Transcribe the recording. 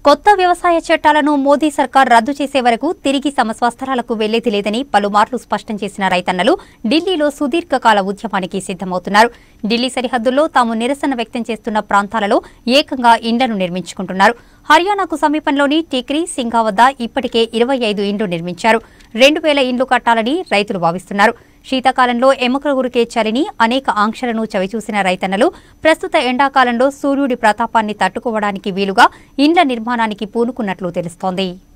కొత్త వ్యవసాయ చట్టాలను మోదీ సర్కార్ రద్దు చేసే వరకు తిరిగి తమ స్వస్థలాలకు వెళ్లేది లేదని పలుమార్లు స్పష్టం చేసిన రైతన్నలు ఢిల్లీలో సుదీర్ఘకాల ఉద్యమానికి సిద్దమవుతున్నారు ఢిల్లీ సరిహద్దుల్లో తాము నిరసన వ్యక్తం చేస్తున్న ప్రాంతాలలో ఏకంగా ఇండ్లను నిర్మించుకుంటున్నారు హర్యానాకు సమీపంలోని టిక్రీ సింఘా వద్ద ఇప్పటికే ఇరవై ఐదు ఇండ్లు నిర్మించారు రెండు వేల ఇండ్లు కట్టాలని రైతులు భావిస్తున్నారు శీతాకాలంలో ఎముకలు గురికే చలిని అనేక ఆంక్షలను చవిచూసిన రైతన్నలు ప్రస్తుత ఎండాకాలంలో సూర్యుడి ప్రతాపాన్ని తట్టుకోవడానికి వీలుగా ఇండ్ల నిర్మాణానికి పూనుకున్నట్లు తెలుస్తోంది